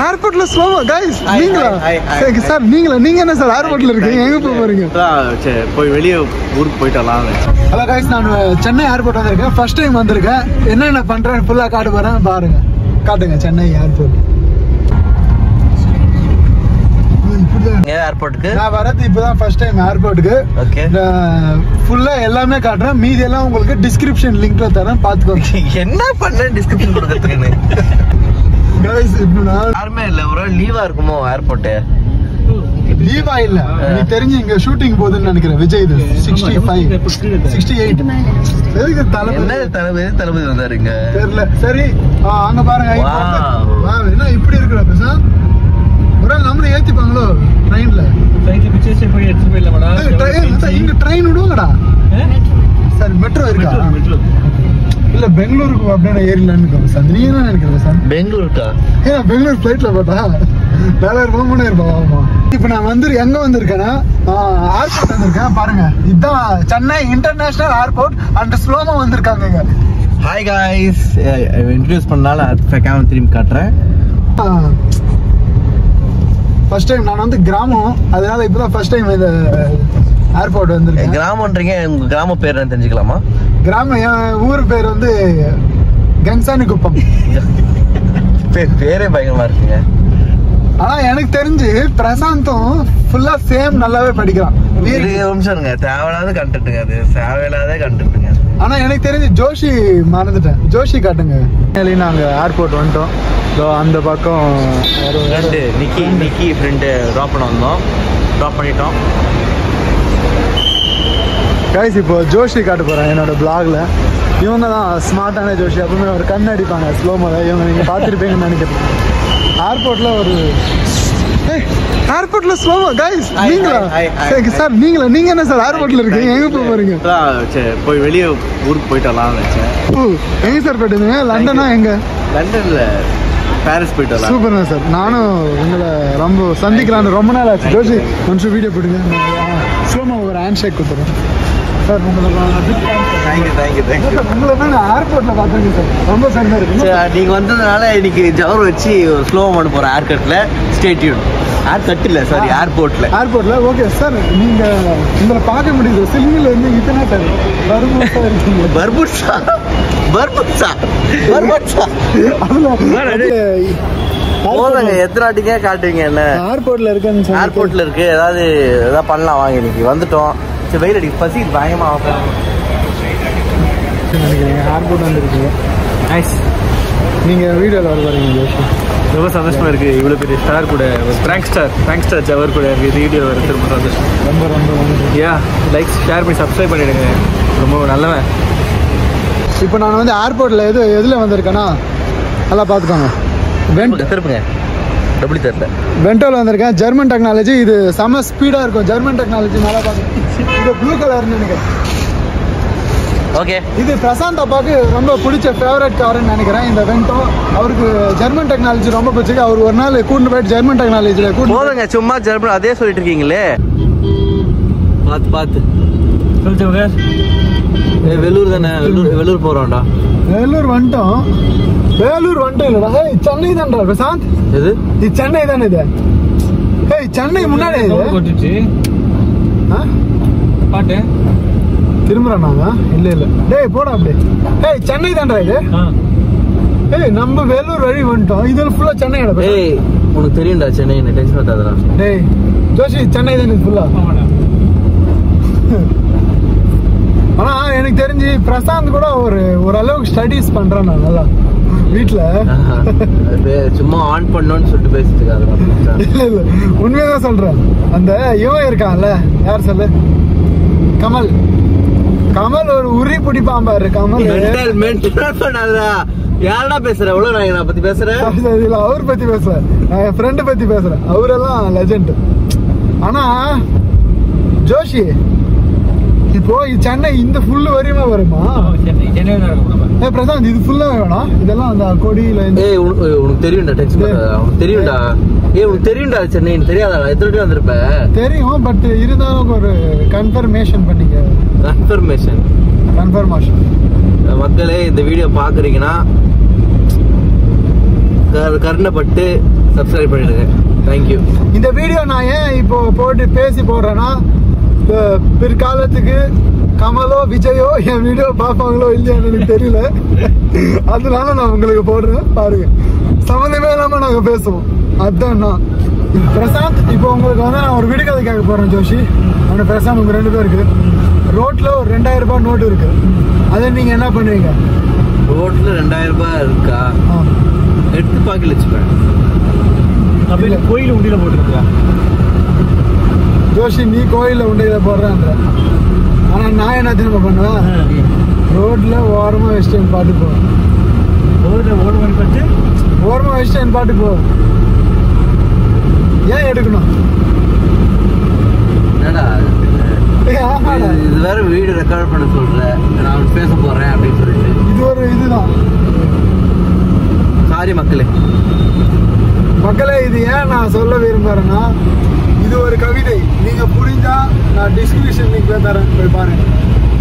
ஏர்போர்ட்ல ஸ்லோ guys Hi, நீங்களா hi, hi, சரி, hi. சார் நீங்களா நீங்க என்ன சார் ஏர்போர்ட்ல இருக்கீங்க எங்க போய் போறீங்க சரி போய் வெளியே ஊருக்கு போயிட்டு வரலாம் ஹலோ கைஸ் நான் சென்னை ஏர்போர்ட் வந்திருக்கேன் ஃபர்ஸ்ட் டைம் வந்திருக்கேன் என்னென்ன பண்றேன் ஃபுல்லா காட்டு போறேன் பாருங்க காட்டுங்க சென்னை ஏர்போர்ட் ஏர்போர்ட்டுக்கு நான் வரது இப்பதான் ஃபர்ஸ்ட் டைம் ஏர்போர்ட்டுக்கு ஓகே ஃபுல்லா எல்லாமே காட்டுறேன் மீதி எல்லாம் உங்களுக்கு டிஸ்கிரிப்ஷன் லிங்க்ல தரேன் பாத்துக்கோங்க என்ன பண்ண டிஸ்கிரிப்ஷன் கொடுக்கறதுக்குன்னு கைஸ் இப்போ நான் யாருமே இல்ல ஒரு லீவா இருக்குமோ ஏர்போர்ட்டு லீவா இல்ல நீ தெரிஞ்சு இங்க ஷூட்டிங் போகுதுன்னு நினைக்கிறேன் விஜய் இது சிக்ஸ்டி ஃபைவ் சிக்ஸ்டி எயிட் எதுக்கு என்ன தலை தளபதி தளபதி வந்தாருங்க தெரியல சரி ஆ, அங்க பாருங்க இப்ப Wow. வந்து- Wow, என்ன இப்படி இருக்கிற பேசா ஒரு நாள் நம்மள ஏத்திப்பாங்களோ ட்ரெயின்ல இங்க ட்ரெயின் விடுவாங்கடா சரி மெட்ரோ இருக்கா இல்ல பெங்களூருக்கு அப்படியே நான் ஏறிலான்னு இருக்கேன் சார் நீங்க என்ன நினைக்கிறேன் சார் பெங்களூருக்கா ஏன் பெங்களூர் ஃபிளைட்ல போட்டா நாலாயிரம் ரூபாய் மூணாயிரம் ரூபாய் ஆகுமா இப்போ நான் வந்து எங்க வந்திருக்கேன்னா ஏர்போர்ட் வந்திருக்கேன் பாருங்க இதுதான் சென்னை இன்டர்நேஷனல் ஏர்போர்ட் அண்ட் ஸ்லோமா வந்திருக்காங்க இங்க ஹாய் காய்ஸ் இன்ட்ரடியூஸ் பண்ணால கேமரா திரும்பி காட்டுறேன் ஃபர்ஸ்ட் டைம் நான் வந்து கிராமம் அதனால இப்பதான் ஃபர்ஸ்ட் டைம் இந்த ஏர்போர்ட் வந்திருக்கேன் கிராமம்ன்றீங்க உங்க கிராம பேர் என்ன தெரிஞ்சுக்கலாமா கிராமம் என் ஊர் பேர் வந்து கங்சானி குப்பம் பேர் பேரே பயங்கரமா இருக்குங்க ஆனா எனக்கு தெரிஞ்சு பிரசாந்தும் ஃபுல்லா சேம் நல்லாவே படிக்கிறான் இரு, ஒரு நிமிஷம் இருங்க தேவையில்லாத கண்டுட்டுங்க அது தேவையில்லாத கண்டுட்டுங்க ஆனா எனக்கு தெரிஞ்சு ஜோஷி மறந்துட்டேன் ஜோஷி காட்டுங்க நாங்க ஏர்போர்ட் வந்துட்டோம் இதோ அந்த பக்கம் friend Nikki Nikki friend drop பண்ண வந்தோம் ட்ராப் பண்ணிட்டோம் கைஸ் இப்போ ஜோஷி காட்ட போறேன் என்னோட பிளாக்ல இவங்க தான் ஸ்மார்ட்டான ஜோஷி எப்பவுமே ஒரு கண் அடிப்பாங்க ஸ்லோ மோத இவங்க நீங்க பார்த்துருப்பீங்கன்னு நினைக்கிறேன் ஏர்போர்ட்ல ஒரு ஏர்போர்ட்ல ஸ்லோ கைஸ் Hi, நீங்களா hi, hi, சரி, hi. சார் நீங்களா நீங்க என்ன சார் ஏர்போர்ட்ல இருக்கீங்க எங்க போய் போறீங்க சரி போய் வெளியே ஊருக்கு போயிட்டு வரலாம் நினச்சேன் ஓ, எங்க சார் போயிட்டு லண்டனா எங்க லண்டன்ல பாரிஸ் போயிட்டு வரலாம் சூப்பர்ண்ணா சார் நானும் உங்களை ரொம்ப சந்திக்கலான்னு ரொம்ப நாள் ஆச்சு Thank you, Joshi thank you. கொஞ்சம் வீடியோ போடுங்க ஸ்லோமா ஒரு ஹேண்ட் ஷேக் கொடுத்துறேன் சார் உங்களுக்கு தேங்க்யூ தேங்க்யூ தேங்க்யூ சார் உங்களை தான் நான் ஏர்போர்ட்ல பார்த்தேங்க சார் ரொம்ப பெருமையா இருக்கு நீங்க வந்ததுனால இன்னைக்கு ஜவர் வச்சு ஸ்லோ பண்ண போறேன் ஏர் கட்ல ஸ்டேட்யூன் ஏர் கட் இல்ல சாரி ஏர்போர்ட்ல ஏர்போர்ட்ல ஓகே சார் நீங்க உங்களை பார்க்க முடியுது சில்மில இருந்து இத்தனை சார் வரும்போது இருக்கீங்க பர்புட்ஸா பர்புட்ஸா பர்புட்ஸா போதுங்க எத்தனை வாட்டிங்க காட்டுவீங்க என்ன ஏர்போர்ட்ல இருக்கேன்னு சொல்லி ஏர்போர்ட்ல இருக்கு ஏதாவது ஏதாவது பண்ணலாம் வாங்க இன்னைக்கு வந்துட்டோம் சரி வெயில் அடிக்கு பசி பயமா ஆகும் நினைக்கிறீங்க ஏர்போர்ட் வந்துருக்கீங்க நைஸ் நீங்க வீடியோல வர வரீங்க ஜோஷி ரொம்ப சந்தோஷமா இருக்கு இவ்வளவு பெரிய ஸ்டார் கூட பிராங்க் ஸ்டார் பிராங்க் ஸ்டார் ஜவர் கூட இருக்கு வீடியோ வர ரொம்ப சந்தோஷம் ரொம்ப ரொம்ப நன்றி யா லைக் ஷேர் பண்ணி சப்ஸ்கிரைப் பண்ணிடுங்க ரொம்ப நல்லவன் இப்போ நான் வந்து ஏர்போர்ட்ல எது எதுல வந்திருக்கேன்னா நல்லா பார்த்துக்கோங்க வெண்ட் திருப்புங்க எப்படி தெரியல வெண்டோல வந்திருக்கேன் ஜெர்மன் டெக்னாலஜி இது செம ஸ்பீடா இருக்கும் ஜெர்மன் டெக்னாலஜி நல்லா பார்க்க இது ப்ளூ கலர்னு நினைக்கிறேன் ஓகே இது பிரசாந்த் அப்பாவுக்கு ரொம்ப பிடிச்ச ஃபேவரட் காருன்னு நினைக்கிறேன் இந்த வெண்டோ அவருக்கு ஜெர்மன் டெக்னாலஜி ரொம்ப பிடிச்சிருக்கு அவர் ஒரு நாள் கூட்டு போயிட்டு ஜெர்மன் டெக்னாலஜியில் கூட்டு போதுங்க சும்மா ஜெர்மன் அதே சொல்லிட்டு இருக்கீங்களே பார்த்து பார்த்து சொல்லுங்க ஏய், வெள்ளூர் தானே வெள்ளூர் வெள்ளூர் போறோம்டா வேலூர் வந்துட்டோம் வேலூர் வந்துட்டோம் இல்லடா ஏய் சென்னை தான்டா பிரசாந்த் எது இது சென்னை தானே இது ஏய் சென்னை முன்னாடி இது கொட்டுச்சு ஆ? பாட்டு திரும்புறோம் நாங்க இல்ல இல்ல டேய் போடா அப்படி ஏய் சென்னை தான்டா இது ஏய் நம்ம வேலூர் வழி வந்துட்டோம் இதுல ஃபுல்லா சென்னை இடம் ஏய் உனக்கு தெரியும்டா சென்னை டென்ஷன் பார்த்தாதடா டேய் ஜோஷி சென்னை தானே இது ஃபுல்லா ஆனா எனக்கு தெரிஞ்சு பிரசாந்த் கூட ஒரு ஓரளவுக்கு ஸ்டடீஸ் பண்றேன் நான் நல்லா வீட்ல சும்மா ஆன் பண்ணோன்னு சொல்லிட்டு பேசிட்டு இருக்காது இல்ல இல்ல உண்மையதான் சொல்றேன் அந்த இவன் இருக்கான்ல யார் சொல்லு கமல் கமல் ஒரு உரி பிடிப்பான் பாரு கமல் மென்டல் மென்டல் பண்ணாதடா யாரடா பேசுற எவ்வளவு நான் நான் பத்தி பேசுறேன் சரி, சரி, இல்ல அவர் பத்தி பேசுறேன் நான் என் ஃப்ரெண்டு பத்தி பேசுறேன் அவரெல்லாம் லெஜெண்ட் ஆனா ஜோஷி இப்போ இது சென்னை இந்த ஃபுல்லு வரையுமா வருமா சென்னை தான் இருக்கும் ஏ பிரசாந்த் இது ஃபுல்லா வேணும் இதெல்லாம் அந்த கொடியில இந்த ஏய் உனக்கு ஏய், உனக்கு தெரியும்டா டென்ஷன் பண்ணாத உனக்கு தெரியும்டா ஏய் உனக்கு தெரியும்டா சென்னை தெரியாதாடா எத்தனை வாட்டி வந்திருப்ப தெரியும் பட் இருந்தாலும் ஒரு கன்ஃபர்மேஷன் பண்ணிக்க கன்ஃபர்மேஷன் கன்ஃபர்மேஷன் மக்களே இந்த வீடியோ பாக்குறீங்கன்னா கரு- கருணைப்பட்டு சப்ஸ்கிரைப் பண்ணிடுங்க தேங்க்யூ இந்த வீடியோ நான் ஏன் இப்போ போட்டு பேசி போடுறேன்னா இப்ப பிற்காலத்துக்கு கமலோ விஜயோ என் வீடியோ பார்ப்பாங்களோ இல்லையான்னு எனக்கு தெரியல அதனால நான் உங்களுக்கு போடுறேன் பாருங்க சம்மந்தமே இல்லாம நாங்க பேசுவோம் அதுதான் நான் பிரசாந்த் இப்போ உங்களுக்கு வந்து நான் ஒரு விடுகதை கேட்க போறேன் ஜோஷி அவன பிரசாந்த் உங்க ரெண்டு பேருக்கு ரோட்ல ஒரு ரெண்டாயிரம் ரூபாய் நோட்டு இருக்கு அதை நீங்க என்ன பண்ணுவீங்க ரோட்ல ரெண்டாயிரம் ரூபாய் இருக்கா ஆ. எடுத்து பாக்கெட் வச்சுப்பேன் அப்படியே கோயில் உண்டியில போட்டுருக்கா ஜோஷி நீ கோயில்ல உண்டையில போடுறேன்ற ஆனா நான் என்ன திரும்ப பண்ணுவேன் ரோட்ல ஓரமா வச்சுட்டு பாட்டு போவேன் ஓடுற ஓடு மணி பட்டு ஓரமா வச்சுட்டு என் பாட்டு போவேன் ஏன் எடுக்கணும் என்னடா ஏய், ஆமாடா. இது- இது வேற வீடியோ ரெக்கார்ட் பண்ண சொல்றேன் நான் வந்து பேச போறேன் அப்படின்னு சொல்லிட்டு இது ஒரு இதுதான் சாரி மக்களே மக்களே இது ஏன் நான் சொல்ல விரும்புறேன்னா இது ஒரு கவிதை நீங்க புரிஞ்சா நான் டிஸ்கிரிப்ஷன் லிங்க்ல தரேன் போய் பாருங்க